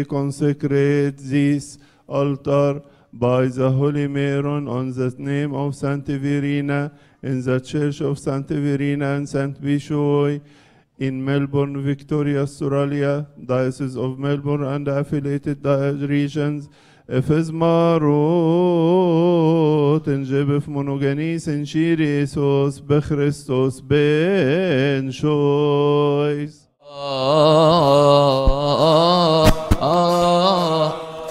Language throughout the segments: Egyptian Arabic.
consecrate this altar by the Holy Maron on the name of Saint Verena in the Church of Saint Verena and Saint Bishoy in Melbourne, Victoria, Australia, Diocese of Melbourne and affiliated di- regions. Efes marot enjebef monogenis en Shirisos bechristos ben shois. آه آه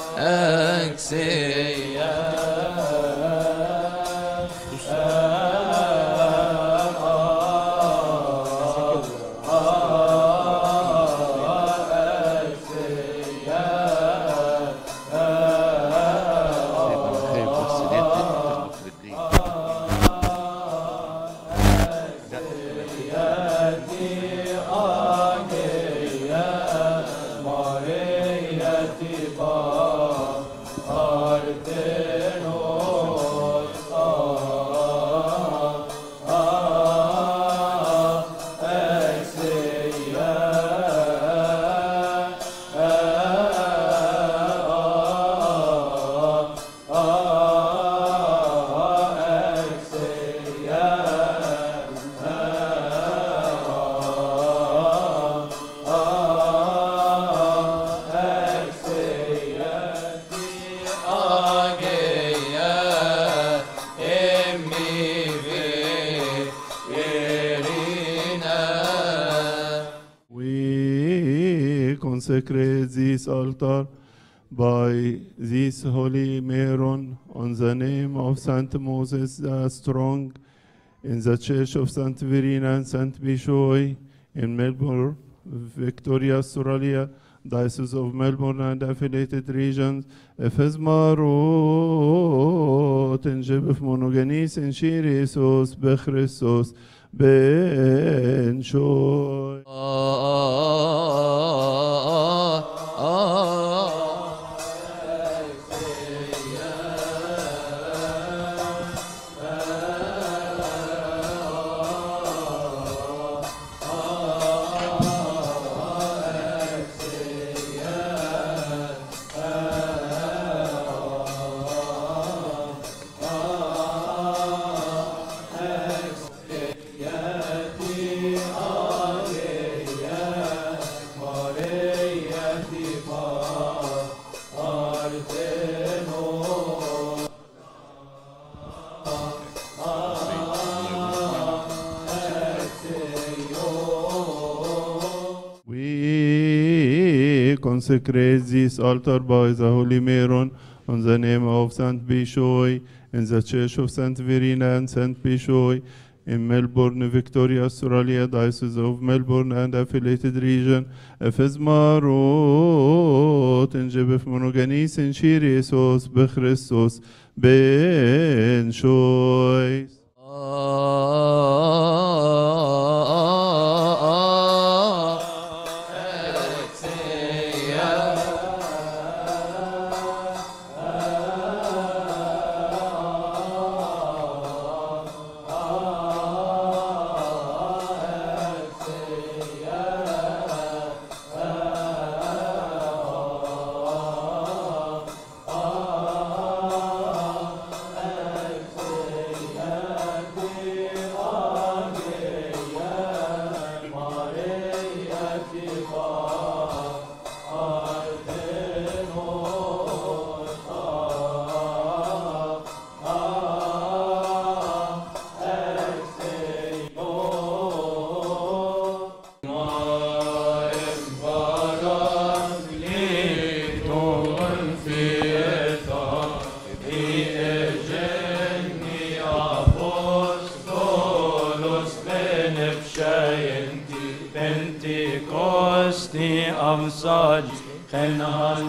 أكسيا خير والسنين تخبط رجلي آگیا امی وی ایرینا We consecrate this altar by this holy Maron on the name of Saint Moses the Strong in the Church of Saint Verena and Saint Bishoy in Melbourne, Victoria, Australia, Diocese of Melbourne and affiliated regions. Efes marot enjebef monogenis en Shirisos bechristos ben shoy. آه آه We consecrate this altar by the Holy Maron on the name of Saint Bishoy in the Church of Saint Verena and Saint Bishoy in Melbourne, Victoria, Australia, Diocese of Melbourne and affiliated region. Efes marot enjebef monogenis en Shirisos bechristos ben shois. Pentecosti amsal khenhan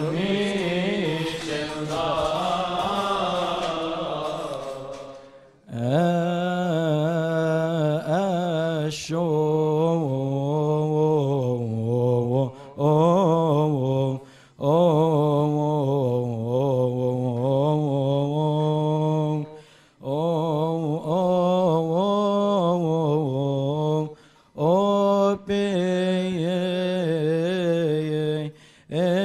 Oh,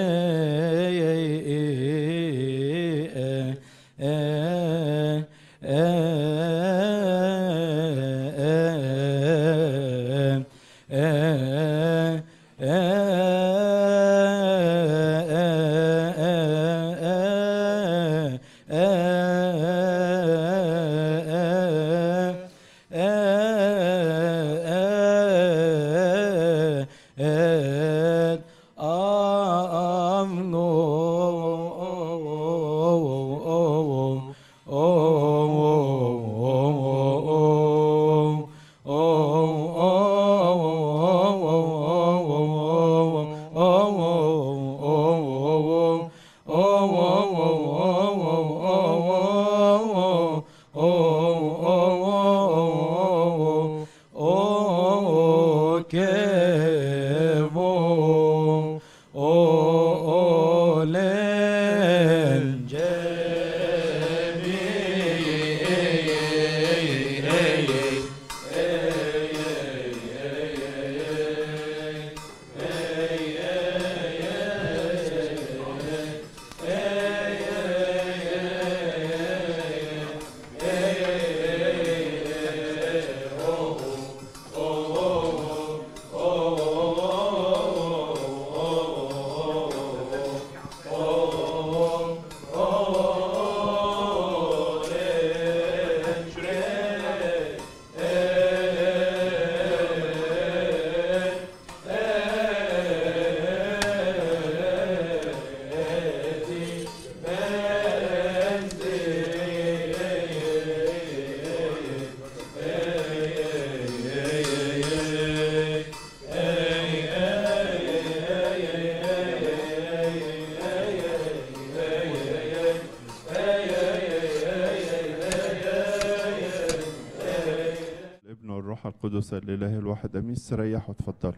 الابن والروح القدس الاله الواحد امين استريحوا وتفضلوا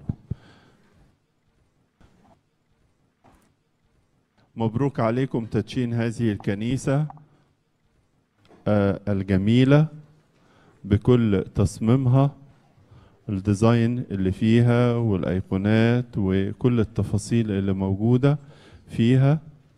مبروك عليكم تدشين هذه الكنيسة آه، الجميلة بكل تصميمها الديزاين اللي فيها والأيقونات وكل التفاصيل اللي موجودة فيها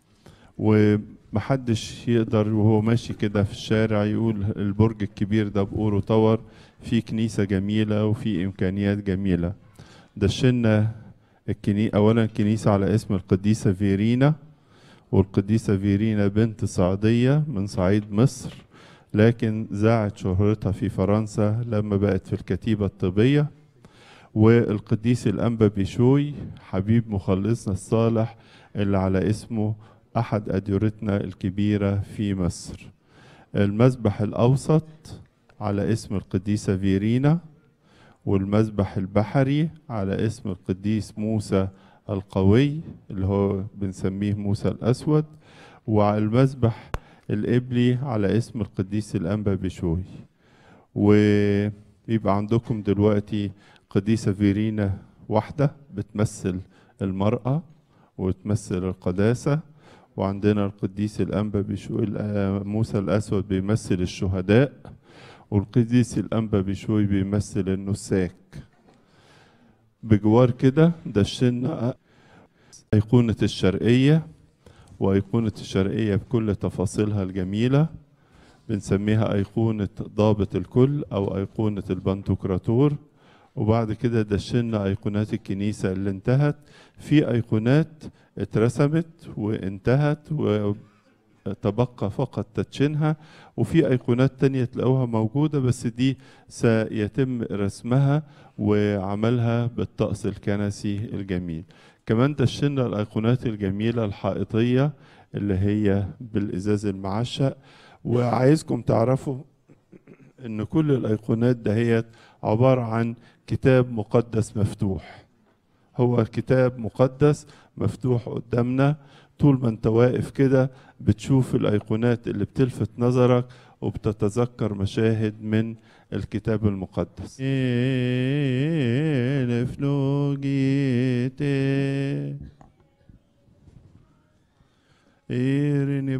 ومحدش يقدر وهو ماشي كده في الشارع يقول البرج الكبير ده بأورو تاور في كنيسة جميلة وفي إمكانيات جميلة دشنا الكني... أولا كنيسة على اسم القديسة فيرينا والقديسة فيرينا بنت صعيدية من صعيد مصر لكن زاعت شهرتها في فرنسا لما بقت في الكتيبة الطبية والقديس الأنبا بيشوي حبيب مخلصنا الصالح اللي على اسمه أحد أديرتنا الكبيرة في مصر المذبح الأوسط على اسم القديسة فيرينا والمذبح البحري على اسم القديس موسى القوي اللي هو بنسميه موسى الأسود وعلى المذبح القبلي على اسم القديس الأنبا بشوي ويبقى عندكم دلوقتي قديسة فيرينا واحدة بتمثل المرأة وتمثل القداسة وعندنا القديس الأنبا بشوي موسى الأسود بيمثل الشهداء والقديس الأنبا بشوي بيمثل النساك بجوار كده دشنا أيقونة الشرقية وأيقونة الشرقية بكل تفاصيلها الجميلة بنسميها أيقونة ضابط الكل أو أيقونة البنتوكراتور وبعد كده دشنا أيقونات الكنيسة اللي انتهت في أيقونات اترسمت وانتهت وتبقى فقط تدشينها وفي أيقونات تانية تلاقوها موجودة بس دي سيتم رسمها وعملها بالطقس الكنسي الجميل كمان دشنا الأيقونات الجميلة الحائطية اللي هي بالإزاز المعشق وعايزكم تعرفوا ان كل الايقونات دهيت عباره عن كتاب مقدس مفتوح هو كتاب مقدس مفتوح قدامنا طول ما انت واقف كده بتشوف الايقونات اللي بتلفت نظرك وبتتذكر مشاهد من الكتاب المقدس إيرني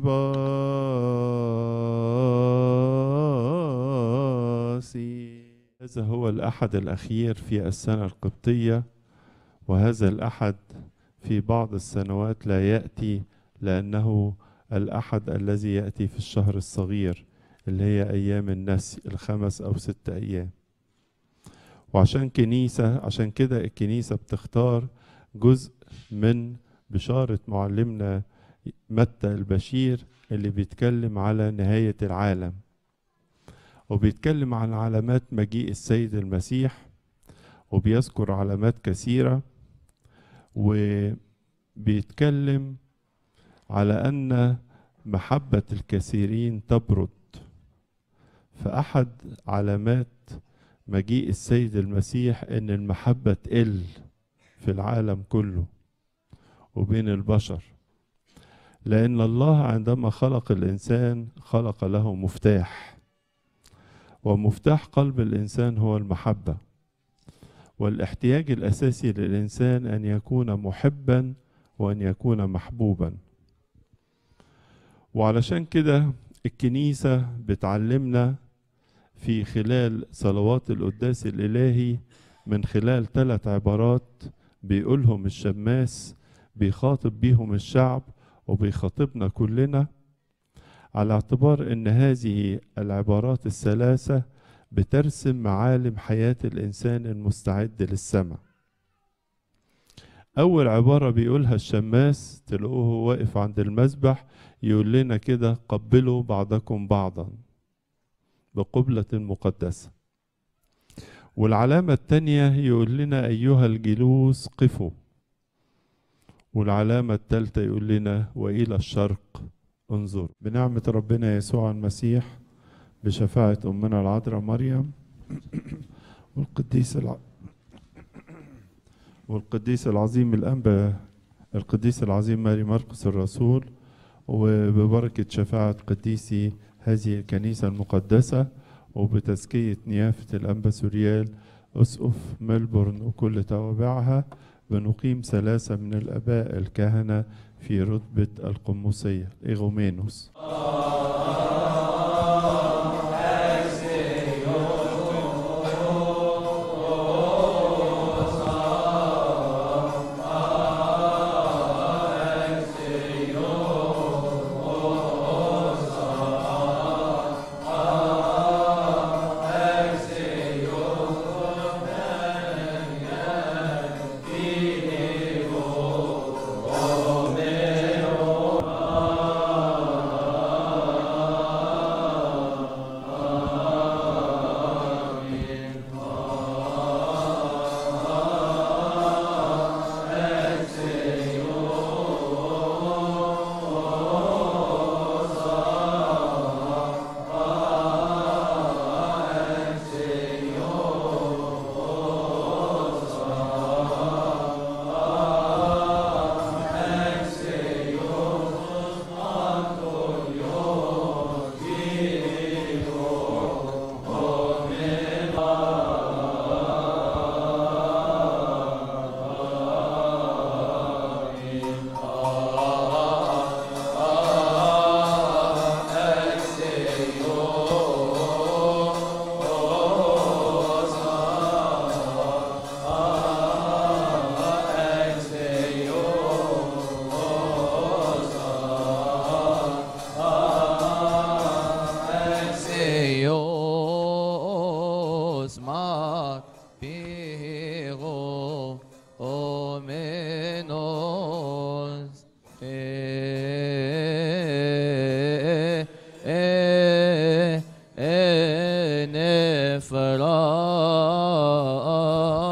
باسي هذا هو الأحد الأخير في السنة القبطية وهذا الأحد في بعض السنوات لا يأتي لأنه الأحد الذي يأتي في الشهر الصغير اللي هي أيام النسي الخمس أو ست أيام وعشان كنيسة عشان كده الكنيسة بتختار جزء من بشارة معلمنا متى البشير اللي بيتكلم على نهاية العالم وبيتكلم عن علامات مجيء السيد المسيح وبيذكر علامات كثيرة وبيتكلم على أن محبة الكثيرين تبرد فأحد علامات مجيء السيد المسيح ان المحبة تقل في العالم كله وبين البشر لان الله عندما خلق الانسان خلق له مفتاح ومفتاح قلب الانسان هو المحبة والاحتياج الاساسي للانسان ان يكون محبا وان يكون محبوبا وعلشان كده الكنيسة بتعلمنا في خلال صلوات القداس الإلهي من خلال ثلاث عبارات بيقولهم الشماس بيخاطب بيهم الشعب وبيخاطبنا كلنا على اعتبار ان هذه العبارات الثلاثة بترسم معالم حياة الإنسان المستعد للسماء أول عبارة بيقولها الشماس تلاقوه واقف عند المذبح يقول لنا كده قبلوا بعضكم بعضا بقبلة مقدسة والعلامة التانية يقول لنا أيها الجلوس قفوا والعلامة التالتة يقول لنا وإلى الشرق انظر بنعمة ربنا يسوع المسيح بشفاعة أمنا العذراء مريم والقديس الع... والقديس العظيم الأنبا القديس العظيم ماري مرقس الرسول وببركة شفاعة قديسي هذه الكنيسة المقدسة وبتزكية نيافة الأنبا سوريال أسقف ملبورن وكل توابعها بنقيم ثلاثة من الآباء الكهنة في رتبة القمصية إيغومينوس Seos mar pigo o menos e e e nefra